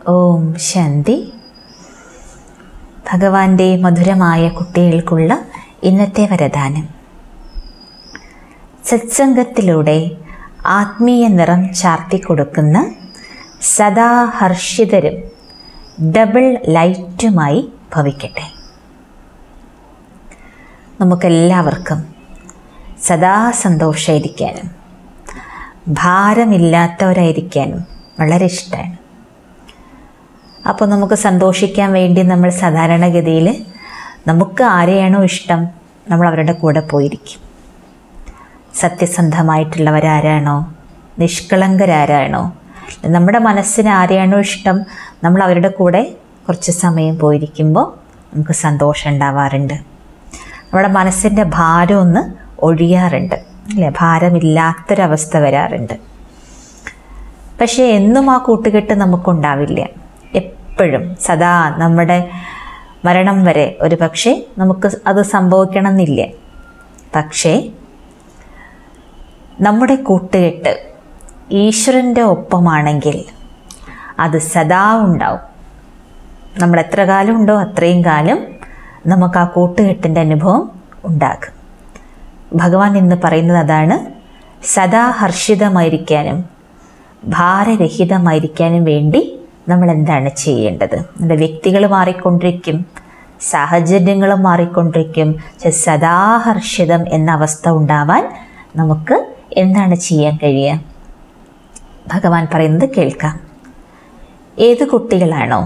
ഓം ശാന്തി ഭഗവാന്റെ മധുരമായ കുട്ടികൾക്കുള്ള ഇന്നത്തെ വരദാനം സത്സംഗത്തിലൂടെ ആത്മീയ നിറം ചാർത്തിക്കൊടുക്കുന്ന സദാ ഹർഷിതരും ഡബിൾ ലൈറ്റുമായി ഭവിക്കട്ടെ നമുക്കെല്ലാവർക്കും സദാ സന്തോഷമായിരിക്കാനും ഭാരമില്ലാത്തവരായിരിക്കാനും വളരെ ഇഷ്ടമാണ് അപ്പോൾ നമുക്ക് സന്തോഷിക്കാൻ വേണ്ടി നമ്മൾ സാധാരണഗതിയിൽ നമുക്ക് ആരെയാണോ ഇഷ്ടം നമ്മൾ അവരുടെ കൂടെ പോയിരിക്കും സത്യസന്ധമായിട്ടുള്ളവരാരാണോ നിഷ്കളങ്കരാരാണോ നമ്മുടെ മനസ്സിന് ആരെയാണോ ഇഷ്ടം നമ്മൾ അവരുടെ കൂടെ കുറച്ച് സമയം പോയിരിക്കുമ്പോൾ നമുക്ക് സന്തോഷം ഉണ്ടാവാറുണ്ട് നമ്മുടെ മനസ്സിൻ്റെ ഭാരം ഒന്ന് ഒഴിയാറുണ്ട് അല്ലേ ഭാരമില്ലാത്തൊരവസ്ഥ വരാറുണ്ട് പക്ഷേ എന്നും ആ കൂട്ടുകെട്ട് നമുക്കുണ്ടാവില്ല എപ്പോഴും സദാ നമ്മുടെ മരണം വരെ ഒരു പക്ഷേ നമുക്ക് അത് സംഭവിക്കണമെന്നില്ല പക്ഷേ നമ്മുടെ കൂട്ടുകെട്ട് ഈശ്വരൻ്റെ ഒപ്പമാണെങ്കിൽ അത് സദാ ഉണ്ടാവും നമ്മൾ എത്ര കാലം ഉണ്ടോ അത്രയും കാലം നമുക്ക് ആ കൂട്ടുകെട്ടിൻ്റെ അനുഭവം ഉണ്ടാകും ഭഗവാൻ ഇന്ന് പറയുന്നത് അതാണ് സദാ ഹർഷിതമായിരിക്കാനും ഭാരരഹിതമായിരിക്കാനും വേണ്ടി നമ്മൾ എന്താണ് ചെയ്യേണ്ടത് നമ്മുടെ വ്യക്തികൾ മാറിക്കൊണ്ടിരിക്കും സാഹചര്യങ്ങൾ മാറിക്കൊണ്ടിരിക്കും പക്ഷെ സദാ ഹർഷിതം എന്ന അവസ്ഥ ഉണ്ടാവാൻ നമുക്ക് എന്താണ് ചെയ്യാൻ കഴിയുക ഭഗവാൻ പറയുന്നത് കേൾക്കാം ഏത് കുട്ടികളാണോ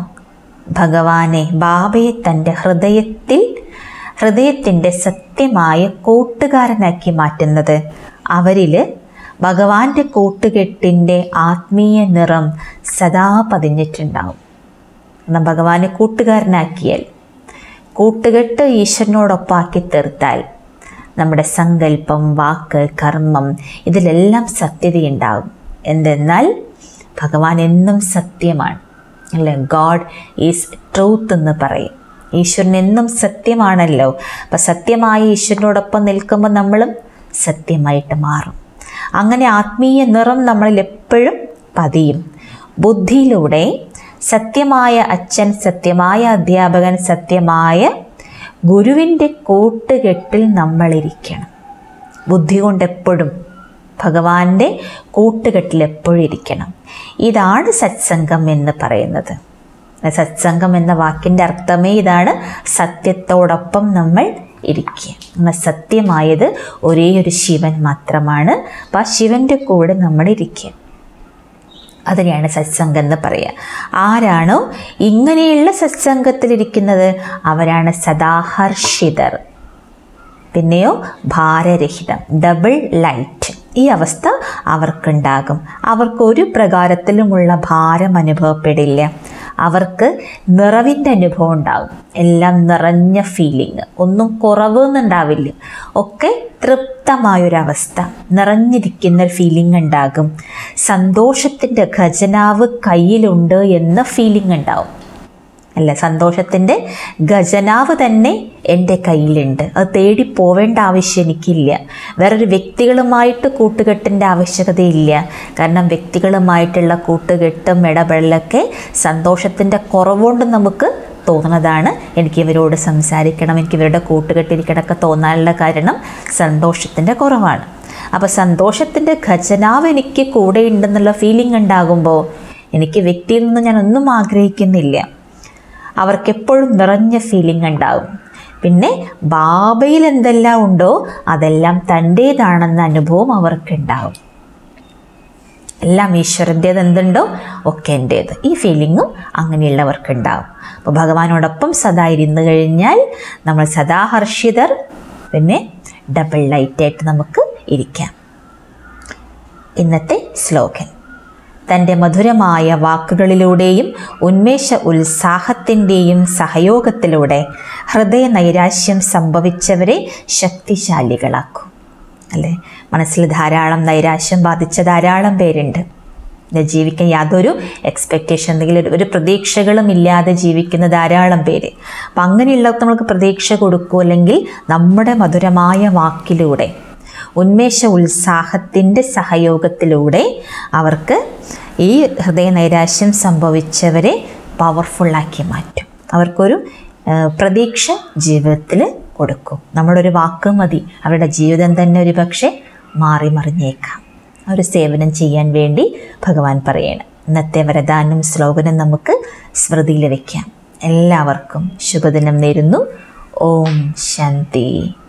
ഭഗവാനെ ബാബയെ തൻ്റെ ഹൃദയത്തിൽ ഹൃദയത്തിൻ്റെ സത്യമായ കൂട്ടുകാരനാക്കി മാറ്റുന്നത് അവരിൽ ഭഗവാന്റെ കൂട്ടുകെട്ടിൻ്റെ ആത്മീയ നിറം സദാ പതിഞ്ഞിട്ടുണ്ടാവും എന്നാൽ ഭഗവാനെ കൂട്ടുകാരനാക്കിയാൽ കൂട്ടുകെട്ട് ഈശ്വരനോടൊപ്പാക്കി തീർത്താൽ നമ്മുടെ സങ്കല്പം വാക്ക് കർമ്മം ഇതിലെല്ലാം സത്യതയുണ്ടാവും എന്തെന്നാൽ ഭഗവാൻ എന്നും സത്യമാണ് അല്ലേ ഗോഡ് ഈസ് ട്രൂത്ത് എന്ന് പറയും ഈശ്വരൻ എന്നും സത്യമാണല്ലോ അപ്പം സത്യമായ ഈശ്വരനോടൊപ്പം നിൽക്കുമ്പോൾ നമ്മളും സത്യമായിട്ട് മാറും അങ്ങനെ ആത്മീയ നിറം നമ്മളിൽ എപ്പോഴും പതിയും ബുദ്ധിയിലൂടെ സത്യമായ അച്ഛൻ സത്യമായ അധ്യാപകൻ സത്യമായ ഗുരുവിൻ്റെ കൂട്ടുകെട്ടിൽ നമ്മളിരിക്കണം ബുദ്ധി കൊണ്ട് എപ്പോഴും ഭഗവാന്റെ കൂട്ടുകെട്ടിൽ എപ്പോഴും ഇരിക്കണം ഇതാണ് സത്സംഗം എന്ന് പറയുന്നത് സത്സംഗം എന്ന വാക്കിൻ്റെ അർത്ഥമേ ഇതാണ് സത്യത്തോടൊപ്പം നമ്മൾ ഇരിക്കുക എന്നാൽ സത്യമായത് ഒരേ ഒരു ശിവൻ മാത്രമാണ് അപ്പം ആ ശിവൻ്റെ കൂടെ നമ്മൾ ഇരിക്കുക അതിനെയാണ് സത്സംഗം എന്ന് പറയുക ആരാണോ ഇങ്ങനെയുള്ള സത്സംഗത്തിലിരിക്കുന്നത് അവരാണ് സദാഹർഷിതർ പിന്നെയോ ഭാരരഹിതം ഡബിൾ ലൈറ്റ് ഈ അവസ്ഥ അവർക്കുണ്ടാകും അവർക്ക് ഒരു പ്രകാരത്തിലുമുള്ള ഭാരം അനുഭവപ്പെടില്ല അവർക്ക് നിറവിൻ്റെ അനുഭവം ഉണ്ടാകും എല്ലാം നിറഞ്ഞ ഫീലിംഗ് ഒന്നും കുറവെന്നുണ്ടാവില്ല ഒക്കെ തൃപ്തമായൊരവസ്ഥ നിറഞ്ഞിരിക്കുന്ന ഫീലിംഗ് ഉണ്ടാകും സന്തോഷത്തിൻ്റെ ഖജനാവ് കയ്യിലുണ്ട് എന്ന ഫീലിംഗ് ഉണ്ടാവും അല്ല സന്തോഷത്തിൻ്റെ ഖജനാവ് തന്നെ എൻ്റെ കയ്യിലുണ്ട് അത് തേടി പോവേണ്ട ആവശ്യം എനിക്കില്ല വേറൊരു വ്യക്തികളുമായിട്ട് കൂട്ടുകെട്ടിൻ്റെ ആവശ്യകതയില്ല കാരണം വ്യക്തികളുമായിട്ടുള്ള കൂട്ടുകെട്ടും ഇടപെടലൊക്കെ സന്തോഷത്തിൻ്റെ കുറവുകൊണ്ട് നമുക്ക് തോന്നുന്നതാണ് എനിക്ക് ഇവരോട് സംസാരിക്കണം എനിക്ക് ഇവരുടെ കൂട്ടുകെട്ടിരിക്കണമൊക്കെ തോന്നാനുള്ള കാരണം സന്തോഷത്തിൻ്റെ കുറവാണ് അപ്പോൾ സന്തോഷത്തിൻ്റെ ഖജനാവ് എനിക്ക് കൂടെ ഉണ്ടെന്നുള്ള ഫീലിംഗ് ഉണ്ടാകുമ്പോൾ എനിക്ക് വ്യക്തിയിൽ നിന്ന് ഞാൻ ഒന്നും ആഗ്രഹിക്കുന്നില്ല അവർക്കെപ്പോഴും നിറഞ്ഞ ഫീലിംഗ് ഉണ്ടാവും പിന്നെ ബാബയിൽ എന്തെല്ലാം ഉണ്ടോ അതെല്ലാം തൻ്റേതാണെന്ന അനുഭവം അവർക്കുണ്ടാവും എല്ലാം ഈശ്വരൻ്റേത് എന്തുണ്ടോ ഒക്കെ എൻ്റേത് ഈ ഫീലിങ്ങും അങ്ങനെയുള്ളവർക്കുണ്ടാവും അപ്പോൾ ഭഗവാനോടൊപ്പം സദാ ഇരുന്ന് കഴിഞ്ഞാൽ നമ്മൾ സദാ ഹർഷിതർ പിന്നെ ഡബിൾ ലൈറ്റായിട്ട് നമുക്ക് ഇരിക്കാം ഇന്നത്തെ ശ്ലോകൻ തൻ്റെ മധുരമായ വാക്കുകളിലൂടെയും ഉന്മേഷ ഉത്സാഹത്തിൻ്റെയും സഹയോഗത്തിലൂടെ ഹൃദയ നൈരാശ്യം സംഭവിച്ചവരെ ശക്തിശാലികളാക്കും അല്ലേ മനസ്സിൽ ധാരാളം നൈരാശ്യം ബാധിച്ച ധാരാളം പേരുണ്ട് ജീവിക്കാൻ യാതൊരു എക്സ്പെക്റ്റേഷൻ എന്തെങ്കിലും ഒരു പ്രതീക്ഷകളും ഇല്ലാതെ ജീവിക്കുന്ന ധാരാളം പേര് അപ്പം അങ്ങനെയുള്ളവർക്ക് നമ്മൾക്ക് പ്രതീക്ഷ കൊടുക്കൂ അല്ലെങ്കിൽ നമ്മുടെ മധുരമായ വാക്കിലൂടെ ഉന്മേഷ ഉത്സാഹത്തിൻ്റെ സഹയോഗത്തിലൂടെ അവർക്ക് ഈ ഹൃദയ നൈരാശ്യം സംഭവിച്ചവരെ പവർഫുള്ളാക്കി മാറ്റും അവർക്കൊരു ആ, പ്രതീക്ഷ ജീവിതത്തിൽ കൊടുക്കും നമ്മളൊരു വാക്ക് മതി അവരുടെ ജീവിതം തന്നെ ഒരു പക്ഷേ മാറി മറിഞ്ഞേക്കാം ആ ഒരു സേവനം ചെയ്യാൻ വേണ്ടി ഭഗവാൻ പറയണം ഇന്നത്തെ വരദാനം ശ്ലോകനം നമുക്ക് സ്മൃതിയിൽ വയ്ക്കാം എല്ലാവർക്കും ശുഭദിനം നേരുന്നു ഓം ശാന്തി